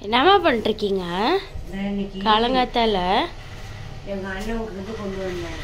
என்னம்மா பண்ணிருக்கீங்க நான் இன்னைக்கு காலங்காத்தால எங்க அண்ணன் வீட்டுல இருந்து கொண்டு வந்தேன்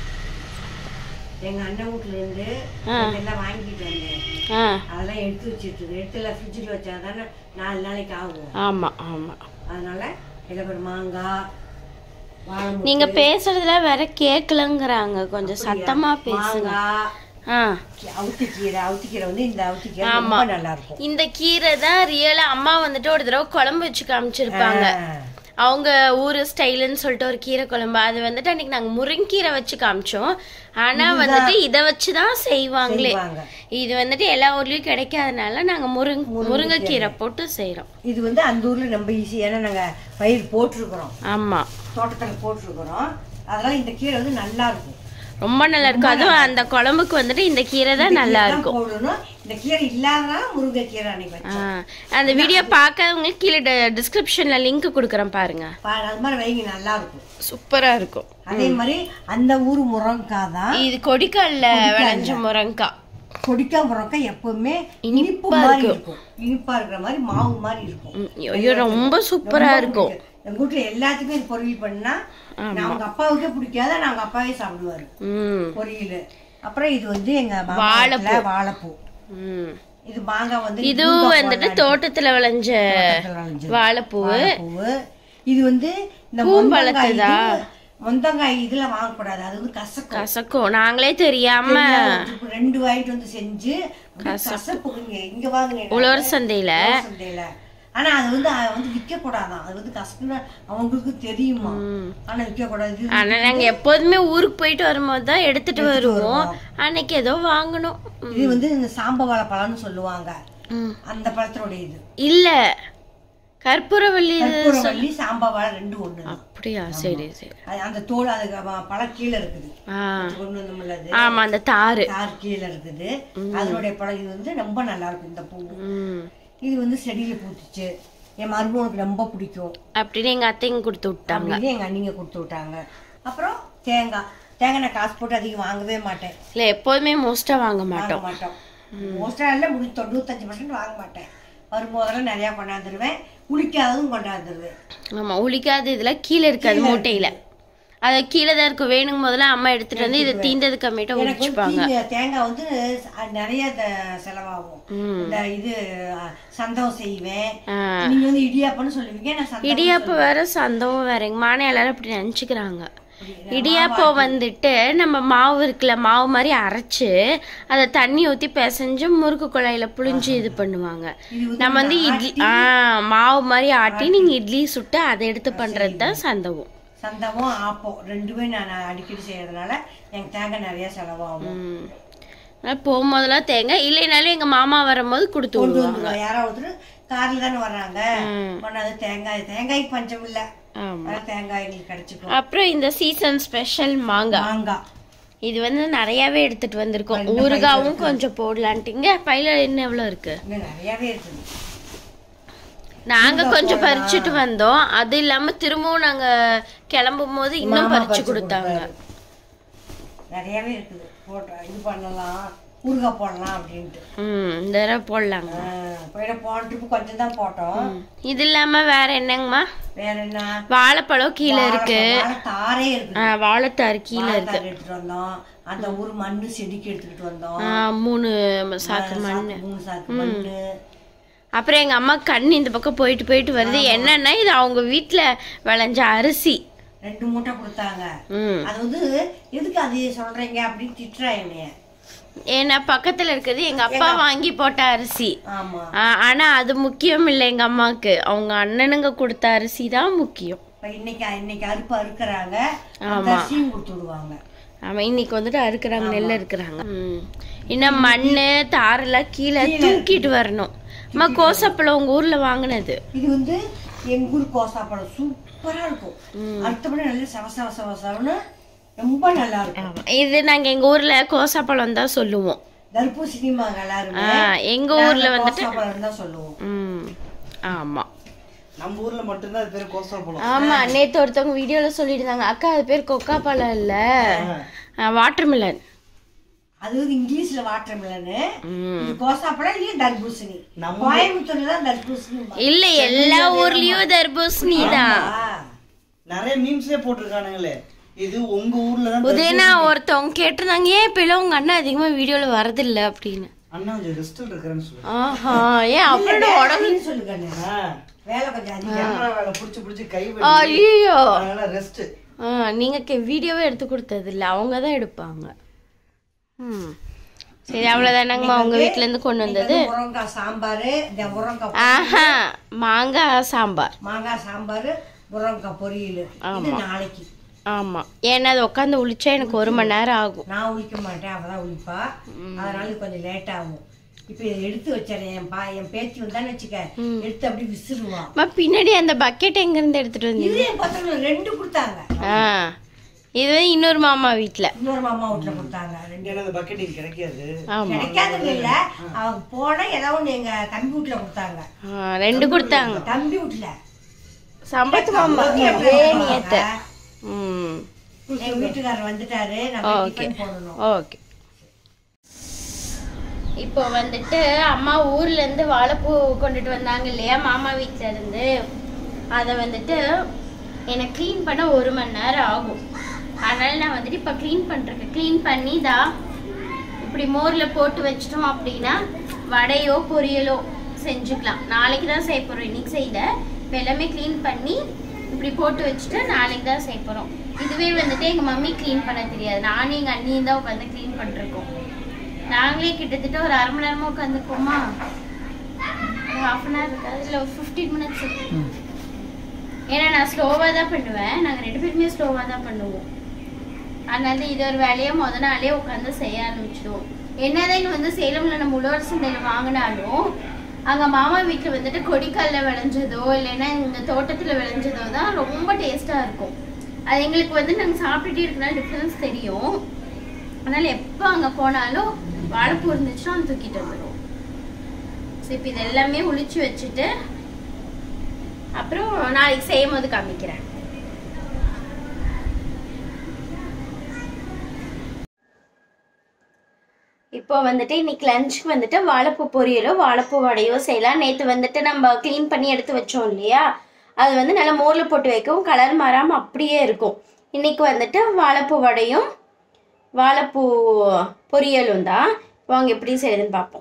எங்க அண்ணன் வீட்டுல இருந்து ஆ. இதெல்லாம் வாங்கிட்டு வந்தேன் ஆ அதெல்லாம் எடுத்து வச்சிட்டு இருக்கு. எடுத்துல ஃப்ரிட்ஜில் வச்சா தானே நாலு நாளைக்கு ஆகும் ஆமா ஆமா அதனால இதில் ஒரு மாங்காய் வாழைமுட்டு, நீங்க பேசுறதுல வேற கேக்கலங்கிறாங்க கொஞ்சம் சத்தமா பேசுங்க மாங்காய் ஆ அவுத்திக்கீரை அவுத்திக்கீரை வந்து இந்த அவுத்திக்கீரை ரொம்ப நல்லா இருக்கும் இந்த கீரை தான் ரியலா அம்மா வந்துட்டு ஒரு தடவை குழம்பு வச்சு காமிச்சிருப்பாங்க அவங்க ஊரு ஸ்டைலுன்னு சொல்லிட்டு ஒரு கீரை குழம்பு அது வந்துட்டு அன்னைக்கு நாங்க முருங்கீரை வச்சு காமிச்சோம் ஆனா வந்துட்டு இத வச்சு தான் செய்வாங்களே செய்வாங்க. இது வந்துட்டு எல்லா ஊர்லயும் கிடைக்காதனால நாங்க முருங் முருங்கைக்கீரை போட்டு செய்றோம் இது வந்து அந்த ஊர்ல ரொம்ப ஈஸி ஏன்னா நாங்க பயிர் போட்டிருக்கிறோம் ஆமா தோட்டத்துல போட்டிருக்கிறோம் அதனால இந்த கீரை வந்து நல்லா இருக்கும் ரொம்ப நல்லா இருக்கும் அதுவும் அந்த குழம்புக்கு வந்துட்டு இந்த கீரை தான் நல்லா இதெல்லாம் இருக்கும் போடணும் இந்த கீரை இல்லாதனால முருங்கைக்கீரை அன்னைக்கு ஆ, வச்சேன் அந்த வீடியோ பார்க்காதவங்களுக்கு கீழே டிஸ்கிரிப்ஷன்ல லிங்க் கொடுக்குறேன் பாருங்க பா- அது மாதிரி வைங்க நல்லா இருக்கும் சூப்பரா இருக்கும் அதே மாதிரி அந்த ஊர் முருங்கைக்காய் தான் இது கொடிக்கல்ல விளைஞ்ச முருங்கா கொடிக்கா முருங்கைக்காய் எப்பவுமே இனிப்பா இனிப்பு மாதிரி இருக்கும் இனிப்பா இருக்கிற மாதிரி மாவு மாதிரி இருக்கும் ம், ஐயோ ரொம்ப சூப்பரா ரொம்ப இருக்கும் பிடிக்கும். எங்க வீட்டுல எல்லாத்துக்குமே இது பொரியல் பண்ணா நான் அவங்க அப்பாவுக்கே பிடிக்காத நாங்க அப்பாவே சாப்பிடுவாரு ம் பொரியல் அப்புறம் இது வந்து எங்க வாழைப்பூ வாழைப்பூ ம் இது மாங்காய் வந்து இதுவும் வந்துட்டு தோட்டத்துல விளைஞ்ச தோட்டத்துல விளைஞ்சது. வாழைப்பூ வாழைப்பூவு இது வந்து இந்த மொந்தங்காய் இது- மொந்தங்காய் இதுல வாங்கக்கூடாது அது வந்து கசக்கும் கசக்கும் நாங்களே தெரியாம இப்ப ரெண்டு வாங்கிட்டு வந்து செஞ்சு அப்படியே கசப்புங்க இங்க வாங்குங்க உழவர் சந்தையில சந்தையில ஆனா அது வந்து அது வந்து விற்க கூடாதான் அது வந்து கசக்குன்னு அவங்களுக்கு தெரியுமா ஆனா விற்க கூடாது இது ஆனா நாங்க எப்போதுமே ஊருக்கு போயிட்டு வரும்போது தான் எடுத்துட்டு வருவோம் அன்னைக்கு ஏதோ வாங்கணும் இது வந்து இந்த சாம்ப வாழைப்பழம்னு சொல்லுவாங்க ம். அந்த பழத்தினுடைய இது இல்ல கற்பூரவள்ளி இது- கற்பூரவள்ளி சாம்ப வாழை ரெண்டு ஒண்ணு தான். அப்படியா சரி சரி அது அந்த தோல் அது வ- பழம் கீழே இருக்குது ஆ கொண்டு வந்தோம்ல அது ஆமா அந்த தாறு தார் கீழே இருக்குது அதனுடைய பழம் இது வந்து ரொம்ப நல்லா இருக்கும் இந்த பூ ம் இது வந்து செடியில பூத்துச்சு என் மருமகனுக்கு ரொம்ப பிடிக்கும் அப்படின்னு எங்க அத்தைங்க கொடுத்து விட்டாங்க அப்படின்னு எங்க அண்ணிங்க கொடுத்து விட்டாங்க அப்புறம் தேங்காய் தேங்காய் நான் காசு போட்டு அதிகம் வாங்கவே மாட்டேன் இல்ல எப்போதுமே மோஸ்டா வாங்க மாட்டோம் வாங்க மாட்டோம் மோஸ்டா இல்லை முடி தொண்ணூத்தஞ்சு பர்சன்ட் வாங்க மாட்டேன் வரும்போதெல்லாம் நிறையா கொண்டாந்துருவேன் குளிக்காததும் கொண்டாந்துருவேன் ஆமா உளிக்காத இதுல கீழே இருக்காது மூட்டையில அது கீழே தான் இருக்கும் வேணுங்க முதல்ல அம்மா எடுத்துட்டு வந்து இதை தீண்டது கம்மிட்ட எனக்கு வந்து உடிச்சுப்பாங்க தீங்க- தேங்காய் வந்து அஹ், நிறைய த- செலவாகும் இந்த இது அஹ், சந்தம் செய்வேன் ஆ. நீங்க வந்து இடியாப்பம்னு சொல்லுவீங்க நான் சந்தம் இடியாப்பம் வேற சந்தவும் வேறங்க மானே எல்லாரும் அப்படி நினைச்சுக்கிறாங்க இடியாப்பம் வந்துட்டு நம்ம மாவு இருக்குல்ல மாவு மாதிரி அரைச்சு அதை தண்ணி ஊத்தி பிசைஞ்சு முறுக்கு குழாயில புழிஞ்சு இது பண்ணுவாங்க இது வந்து நம்ம வந்து இட்லி ஆ மாவு மாதிரி ஆட்டி நீங்க இட்லி சுட்டு அதை எடுத்து பண்றது தான் சந்தவும் சந்தமும் ஆப்பம் ரெண்டுமே நான் அடிக்கடி செய்யறதுனால எனக்கு தேங்காய் நிறைய செலவாகும் ம். அதனால போகும்போதெல்லாம் தேங்காய் இல்லைனாலும் எங்க மாமா வரும்போது கொடுத்து கொண்டு விடுவாங்க வந்துருவோம் யாரோ ஒருத்தர் கார்ல தானே வர்றாங்க கொண்டாந்து தேங்காய் தேங்காய்க்கு பஞ்சம் இல்ல ஆமா அதனால தேங்காய் எங்களுக்கு கிடைச்சிக்கும் அப்புறம் இந்த சீசன் ஸ்பெஷல் மாங்காய் மாங்காய் இது வந்து நிறையவே எடுத்துட்டு வந்திருக்கோம் ஊறுகாவும் கொஞ்சம் போடலான்ட்டீங்க பையில என்ன எவ்வளவு இருக்கு இன்னும் நிறையவே இருக்குது நாங்க கொஞ்சம் பறிச்சுட்டு வந்தோம் அது இல்லாம திரும்பவும் நாங்க கிளம்பும் போது இன்னும் மாமா பறிச்சு பறிச்சு கொடுத்தாங்க கொடுத்தாரு. நிறையவே இருக்குது போட்டா இது பண்ணலாம் ஊறுகாய் போடலாம் அப்படின்ட்டு ம் இந்த தடவை போடலாங்க போயிட போன ட்ரிப்பு கொஞ்சம் தான் போட்டோம் இது இல்லாம வேற என்னங்கம்மா வேற என்ன வாழைப்பழம் கீழே இருக்கு வாழை தாரே இருக்குது ஆ, வாழைத்தாறு கீழே இருக்கு வாழைத்தார் எடுத்துட்டு வந்தோம் அந்த ஊர் மண்ணு செடிக்கு எடுத்துக்கிட்டு வந்தோம் ஆ, மூணு சாக்கு மண் சாக்கு, மூணு சாக்கு மண்ணு அப்புறம் எங்க அம்மா கண் இந்த பக்கம் போயிட்டு போயிட்டு வருது என்னன்னா இது அவங்க வீட்ல விளைஞ்ச அரிசி ரெண்டு மூட்டை கொடுத்தாங்க ம் அது வந்து எதுக்கு அது சொல்றீங்க அப்படின்னு திட்டுறா என்னைய ஏன்னா பக்கத்துல இருக்கிறது எங்க அப்பா வாங்கி போட்ட அரிசி ஆமா ஆ, ஆனா அது முக்கியம் இல்லை எங்க அம்மாக்கு அவங்க அண்ணனுங்க கொடுத்த அரிசி தான் முக்கியம் இப்ப இன்னைக்கு இன்னைக்கு அறுப்பு அறுக்குறாங்க அந்த அரிசியும் கொடுத்து விடுவாங்க ஆமா இன்னைக்கு வந்துட்டு அறுக்குறாங்க நெல் இருக்கிறாங்க இன்னும் மண்ணு தாரெல்லாம் கீழே தூக்கிட்டு வரணும் அம்மா கோசப்பழம் உங்க ஊர்ல வாங்கினது இது வந்து எங்க ஊர் கோசாப்பழம் சூப்பரா இருக்கும் அடுத்தபடி நல்ல சவ சவ சவ சவன்னு ரொம்ப நல்லா இருக்கும் ஆமா. இது நாங்க எங்க ஊர்ல கோசாப்பழம் தான் சொல்லுவோம் தர்பூசணி மாங்க எல்லாருமே ஆ, எங்க ஊர்ல வந்துட்டு கோசாப்பழம் தான் சொல்லுவோம் ம் ஆமா நம்ம ஊர்ல மட்டும்தான் அது பேர் கோசா பழம் ஆமா நேத்து ஒருத்தவங்க வீடியோல சொல்லிட்டு இருந்தாங்க அக்கா அது பேர் கொக்கா பழம் இல்ல வாட்டர்மெலன் அது வந்து இங்கிலீஷ்ல வாட்டர் மிலனு இது கோசாப்பழம் இல்லையா தர்பூசணி நம்ம- கோயம்புத்தூர்ல தான் தர்பூசணி இல்ல எல்லா ஊர்லயும் தர்பூசணி தான் நிறைய மீம்ஸ்லயே போட்டிருக்கானுங்களே இது உங்க ஊர்ல தான் உதயனா ஒருத்தவங்க கேட்டிருந்தாங்க ஏன் இப்ப எல்லாம் உங்க அண்ணன் அதிகமா வீடியோல வரதில்ல அப்படின்னு அண்ணா கொஞ்சம் ரெஸ்டில் இருக்கிறேன்னு சொல்லு ஆஹா ஏன் அவரோட உடம்பு சொல்லுங்க ஆ, வேலை கொஞ்சம் அதிகம் கேமரா வேலை புடிச்சு புடிச்சு கை ஐயோ அதனால ரெஸ்ட் நீங்க கே- வீடியோவே எடுத்து கொடுத்தது இல்ல அவங்க தான் எடுப்பாங்க ம் சரி அவ்வளவுதானங்கம்மா உங்க வீட்ல இருந்து கொண்டு வந்தது முருங்காய் சாம்பார் இந்த முருங்காய் ஆஹா மாங்காய் சாம்பார் மாங்காய் சாம்பார் முருங்காய் பொரியல் இது நாளைக்கு ஆமா ஏன்னா அது உட்காந்து உளிச்சா எனக்கு ஒரு மணி நேரம் ஆகும் நான் உளிக்க மாட்டேன் அவதான் உளிப்பா அதனால இது கொஞ்சம் லேட் ஆகும் இப்போ இதை எடுத்து வச்சிடறேன் என் பா என் பேத்தி வந்தான்னு வச்சுக்க எடுத்து அப்படியே விசிறுவான் அம்மா, பின்னாடி அந்த பக்கெட் எங்க இருந்து எடுத்துட்டு வந்தீங்க இது என் பசங்க ரெண்டு கொடுத்தாங்க ஆ இது வந்து இன்னொரு மாமா வீட்ல இன்னொரு மாமா வீட்டுல கொடுத்தாங்க ரெண்டு ஏன்னா அந்த பக்கெட் இங்க கிடைக்காது ஆமா கிடைக்காதுன்னு இல்ல அவங்க போனா ஏதோ ஒண்ணு எங்க தம்பி வீட்டுல கொடுத்தாங்க ஆ, ரெண்டு கொடுத்தாங்க தம்பி வீட்டுல சம்பத்து மாமா ஒரே நியத்த ம் எங்க வீட்டுக்காரர் வந்துட்டாரு நம்ம டிஃபன் போடணும் ஓகே இப்போ வந்துட்டு அம்மா ஊர்ல இருந்து வாழைப்பூ கொண்டுட்டு வந்தாங்க இல்லையா மாமா வீட்ல இருந்து அதை வந்துட்டு எனக்கு க்ளீன் பண்ண ஒரு மணி நேரம் ஆகும் அதனால நான் வந்துட்டு இப்போ க்ளீன் பண்ணிருக்கேன் க்ளீன் பண்ணி தான் இப்படி மோர்ல போட்டு வச்சிட்டோம் அப்படின்னா வடையோ பொரியலோ செஞ்சுக்கலாம் நாளைக்கு தான் செய்ய போறோம் இன்னைக்கு செய்யல இப்போ எல்லாமே க்ளீன் பண்ணி இப்படி போட்டு வச்சுட்டு நாளைக்கு தான் செய்ய போறோம் இதுவே வந்துட்டு எங்க மம்மி க்ளீன் பண்ண தெரியாது நானும் எங்க அண்ணியும் தான் உட்காந்து க்ளீன் பண்ணிருக்கோம் நாங்களே கிட்டத்தட்ட ஒரு அரை மணி நேரமா உட்காந்துருக்கோமா ஒரு ஹாஃப் அன் ஹவர் இருக்காது இல்லை ஒரு ஃபிஃப்டீன் மினிட்ஸ் ஏன்னா நான் ஸ்லோவாக தான் பண்ணுவேன் நாங்கள் ரெண்டு பேருமே ஸ்லோவாக தான் பண்ணுவோம் அதனால இது ஒரு வேலையை முத நாளே உட்காந்து செய்ய ஆரம்பிச்சிடுவோம் என்னதான் இங்க வந்து சேலம்ல நம்ம உழவர் சந்தையில வாங்கினாலும் அங்க மாமா வீட்டுல வந்துட்டு கொடிக்கல்ல விளைஞ்சதோ இல்லைன்னா இந்த தோட்டத்துல விளைஞ்சதோ தான் ரொம்ப டேஸ்டா இருக்கும் அது எங்களுக்கு வந்து நாங்க சாப்பிட்டுட்டே இருக்கனால டிஃப்ரென்ஸ் தெரியும் அதனால எப்போ அங்க போனாலும் வாழைப்பூ இருந்துச்சுன்னா அதை தூக்கிட்டு வந்துடுவோம் ஸோ இப்போ இது எல்லாமே உளிச்சு வச்சுட்டு அப்புறம் நாளைக்கு செய்யும் போது காமிக்கிறேன் இப்போ வந்துட்டு இன்னைக்கு லஞ்சுக்கு வந்துட்டு வாழைப்பூ பொரியலோ வாழைப்பூ வடையோ செய்யலாம் நேற்று வந்துட்டு நம்ம க்ளீன் பண்ணி எடுத்து வச்சோம் இல்லையா அது வந்து நல்லா மோரில் போட்டு வைக்கவும் கலர் மாறாமல் அப்படியே இருக்கும் இன்னைக்கு வந்துட்டு வாழைப்பூ வடையும் வாழைப்பூ பொரியலும் தான் வாங்க எப்படி செய்யுதுன்னு பார்ப்போம்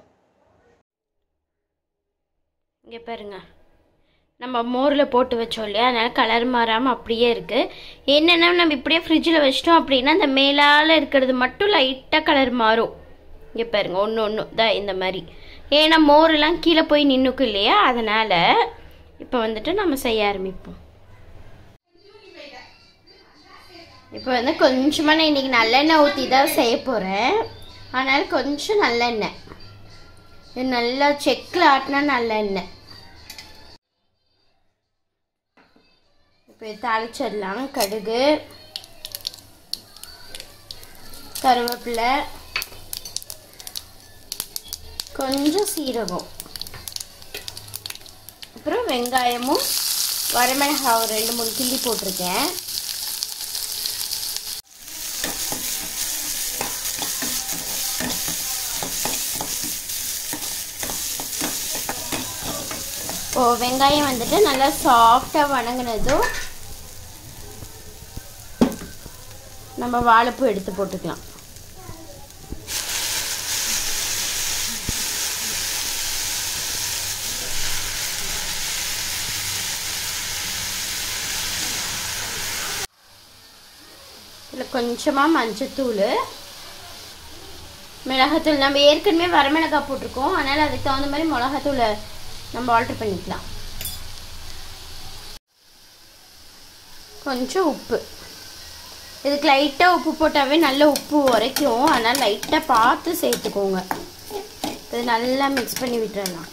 இங்கே பாருங்க நம்ம மோரில் போட்டு வச்சோம் இல்லையா அதனால கலர் மாறாமல் அப்படியே இருக்குது என்னென்னா நம்ம இப்படியே ஃப்ரிட்ஜில் வச்சிட்டோம் அப்படின்னா அந்த மேலால் இருக்கிறது மட்டும் லைட்டாக கலர் மாறும் இங்கே பாருங்க ஒன்று ஒன்று தான் இந்த மாதிரி ஏன்னா மோரெல்லாம் கீழே போய் நின்றுக்கும் இல்லையா அதனால் இப்போ வந்துட்டு நம்ம செய்ய ஆரம்பிப்போம் இப்போ வந்து கொஞ்சமாக நான் இன்றைக்கி நல்லெண்ணெய் ஊற்றி தான் செய்ய போகிறேன் அதனால் கொஞ்சம் நல்லெண்ணெய் இது நல்லா செக்கில் ஆட்டினா நல்லெண்ணெய் இப்போ தாளிச்சிடலாம் கடுகு கருவேப்பிலை கொஞ்சம் சீரகம் அப்புறம் வெங்காயமும் வரமிளகாய் ஒரு ரெண்டு மூணு கிள்ளி போட்டிருக்கேன் இப்போ வெங்காயம் வந்துட்டு நல்லா சாஃப்டாக வணங்கினதும் நம்ம வாழைப்பூ எடுத்து போட்டுக்கலாம் இதில் கொஞ்சமாக மஞ்சத்தூள் மிளகாத்தூள் நம்ம ஏற்கனவே வரமிளகாய் போட்டிருக்கோம் அதனால் அதுக்கு தகுந்த மாதிரி மிளகாத்தூளை நம்ம ஆல்ட்ரு பண்ணிக்கலாம் கொஞ்சம் உப்பு இதுக்கு லைட்டாக உப்பு போட்டாவே நல்ல உப்பு உரைக்கும் அதனால் லைட்டாக பார்த்து சேர்த்துக்கோங்க இது நல்லா மிக்ஸ் பண்ணி விட்டுறலாம்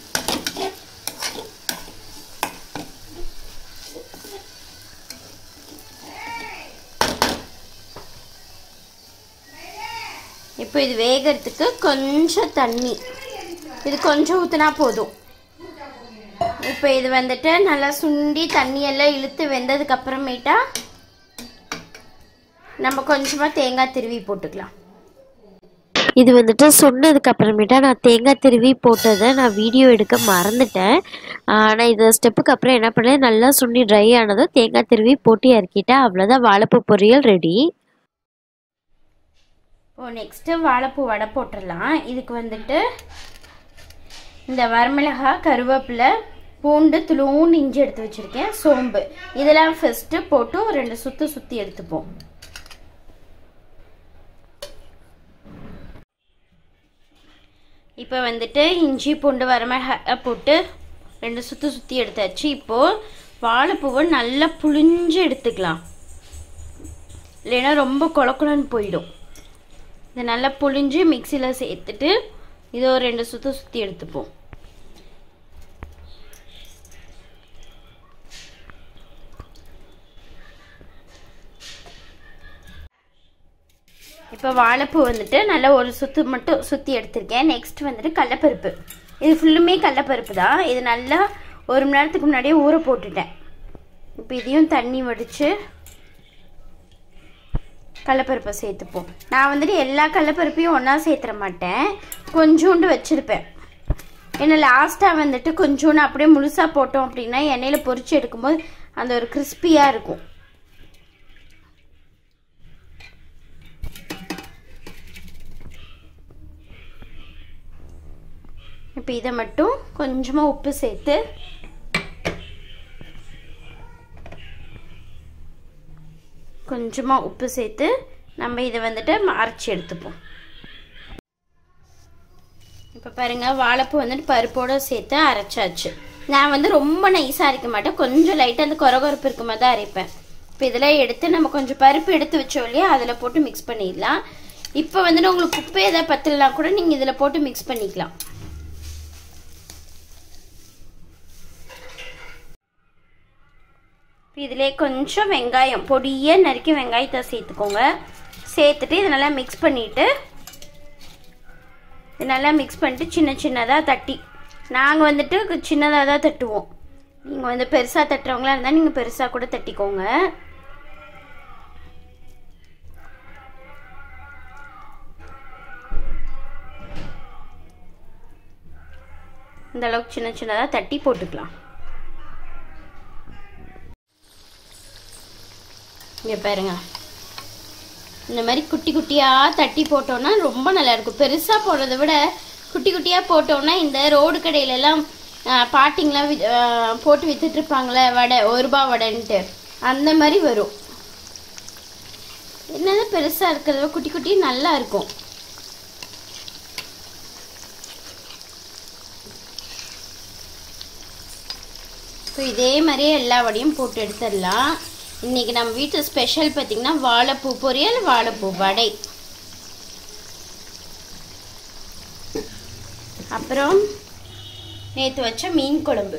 இப்போ இது வேகிறதுக்கு கொஞ்சம் தண்ணி இது கொஞ்சம் ஊற்றினா போதும் இப்போ இது வந்துட்டு நல்லா சுண்டி தண்ணியெல்லாம் இழுத்து வெந்ததுக்கு அப்புறமேட்டா நம்ம கொஞ்சமாக தேங்காய் திருவி போட்டுக்கலாம் இது வந்துட்டு சொன்னதுக்கு அப்புறமேட்டா நான் தேங்காய் திருவி போட்டதை நான் வீடியோ எடுக்க மறந்துட்டேன் ஆனால் இது ஸ்டெப்புக்கு அப்புறம் என்ன பண்ணேன் நல்லா சுண்டி ட்ரை ஆனதும் தேங்காய் திருவி போட்டு இறக்கிட்டேன் அவ்வளோதான் வாழைப்பூ பொரியல் ரெடி இப்போ நெக்ஸ்ட்டு வாழைப்பூ வடை போட்டுடலாம் இதுக்கு வந்துட்டு இந்த வரமிளகாய் கருவேப்பிலை பூண்டு துளூண்டு இஞ்சி எடுத்து வச்சுருக்கேன் சோம்பு இதெல்லாம் ஃபஸ்ட்டு போட்டு ஒரு ரெண்டு சுற்று சுற்றி எடுத்துப்போம் இப்போ வந்துட்டு இஞ்சி பூண்டு வரமிளகாய் போட்டு ரெண்டு சுற்று சுற்றி எடுத்தாச்சு இப்போது வாழைப்பூவை நல்லா புழிஞ்சு எடுத்துக்கலாம் இல்லைன்னா ரொம்ப குழக்குழன்னு போயிடும் இதை நல்லா புழிஞ்சு மிக்சியில் சேர்த்துட்டு இதை ஒரு ரெண்டு சுற்று சுற்றி எடுத்துப்போம் இப்போ வாழைப்பூ வந்துட்டு நல்லா ஒரு சுத்து மட்டும் சுற்றி எடுத்திருக்கேன் நெக்ஸ்ட் வந்துட்டு கடலப்பருப்பு இது ஃபுல்லுமே கடலப்பருப்பு தான் இது நல்லா ஒரு மணி நேரத்துக்கு முன்னாடியே ஊற போட்டுட்டேன் இப்போ இதையும் தண்ணி வடித்து கடலப்பருப்பை சேர்த்துப்போம் நான் வந்துட்டு எல்லா கடலப்பருப்பையும் ஒன்றா சேர்த்துற மாட்டேன் கொஞ்சோண்டு வச்சுருப்பேன் ஏன்னா லாஸ்ட்டாக வந்துட்டு கொஞ்சோண்டு அப்படியே முழுசாக போட்டோம் அப்படின்னா எண்ணெயில் பொரிச்சு எடுக்கும்போது அந்த ஒரு கிறிஸ்பியாக இருக்கும் இப்போ இதை மட்டும் கொஞ்சமாக உப்பு சேர்த்து கொஞ்சமாக உப்பு சேர்த்து நம்ம இதை வந்துட்டு அரைச்சி எடுத்துப்போம் இப்போ பாருங்க வாழைப்பூ வந்துட்டு பருப்போடு சேர்த்து அரைச்சாச்சு நான் வந்து ரொம்ப நைஸாக அரைக்க மாட்டேன் கொஞ்சம் லைட்டாக அந்த கொரகொரப்பு இருக்க மாதிரி தான் அரைப்பேன் இப்போ இதெல்லாம் எடுத்து நம்ம கொஞ்சம் பருப்பு எடுத்து வச்சோம் இல்லையா அதில் போட்டு மிக்ஸ் பண்ணிடலாம் இப்போ வந்துட்டு உங்களுக்கு உப்பு எதாவது பத்தலாம் கூட நீங்கள் இதில் போட்டு மிக்ஸ் பண்ணிக்கலாம் இதிலே கொஞ்சம் வெங்காயம் பொடியாக நறுக்கி வெங்காயத்தை சேர்த்துக்கோங்க சேர்த்துட்டு இதை நல்லா மிக்ஸ் பண்ணிவிட்டு இது நல்லா மிக்ஸ் பண்ணிட்டு சின்ன சின்னதாக தட்டி நாங்கள் வந்துட்டு சின்னதாக தான் தட்டுவோம் நீங்கள் வந்து பெருசாக தட்டுறவங்களா இருந்தால் நீங்கள் பெருசாக கூட தட்டிக்கோங்க இந்த அளவுக்கு சின்ன சின்னதாக தட்டி போட்டுக்கலாம் இங்கே பாருங்க இந்த மாதிரி குட்டி குட்டியாக தட்டி போட்டோன்னா ரொம்ப நல்லா இருக்கும் பெருசாக போடுறத விட குட்டி குட்டியாக போட்டோன்னா இந்த ரோடு கடையிலலாம் பாட்டிங்கெலாம் வி ஆஹ் போட்டு வித்துட்டு இருப்பாங்களே வடை ஒரு ரூபா வடைன்ட்டு அந்த மாதிரி வரும் என்னது பெருசாக இருக்கிறத விட குட்டி குட்டி நல்லா இருக்கும் ஸோ இதே மாதிரியே எல்லா வடையும் போட்டு எடுத்துடலாம் இன்னைக்கு நம்ம வீட்டு ஸ்பெஷல் பார்த்தீங்கன்னா வாழைப்பூ பொரியல் வாழைப்பூ வடை அப்புறம் நேற்று வச்ச மீன் குழம்பு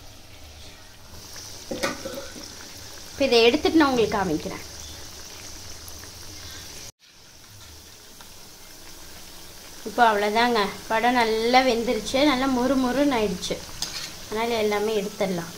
இப்போ இதை எடுத்துட்டு நான் உங்களுக்கு காமிக்கிறேன் இப்போ அவ்வளோதாங்க வடை நல்லா வெந்துருச்சு நல்லா மொறு மொறுன்னு ஆயிடுச்சு அதனால் எல்லாமே எடுத்துடலாம்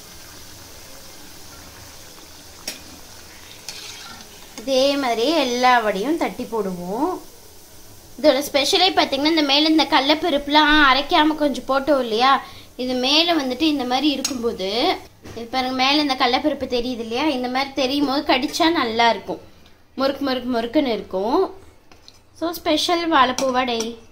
இதே மாதிரி எல்லா வடையும் தட்டி போடுவோம் இதோட ஸ்பெஷலே பார்த்தீங்கன்னா இந்த மேலே இந்த கடலப்பருப்புலாம் அரைக்காமல் கொஞ்சம் போட்டோம் இல்லையா இது மேலே வந்துட்டு இந்த மாதிரி இருக்கும்போது இது பாருங்க மேலே இந்த கடலப்பருப்பு தெரியுது இல்லையா இந்த மாதிரி தெரியும் போது கடிச்சா நல்லா இருக்கும் முறுக்கு முறுக்கு முறுக்குன்னு இருக்கும் ஸோ ஸ்பெஷல் வாழைப்பூ வடை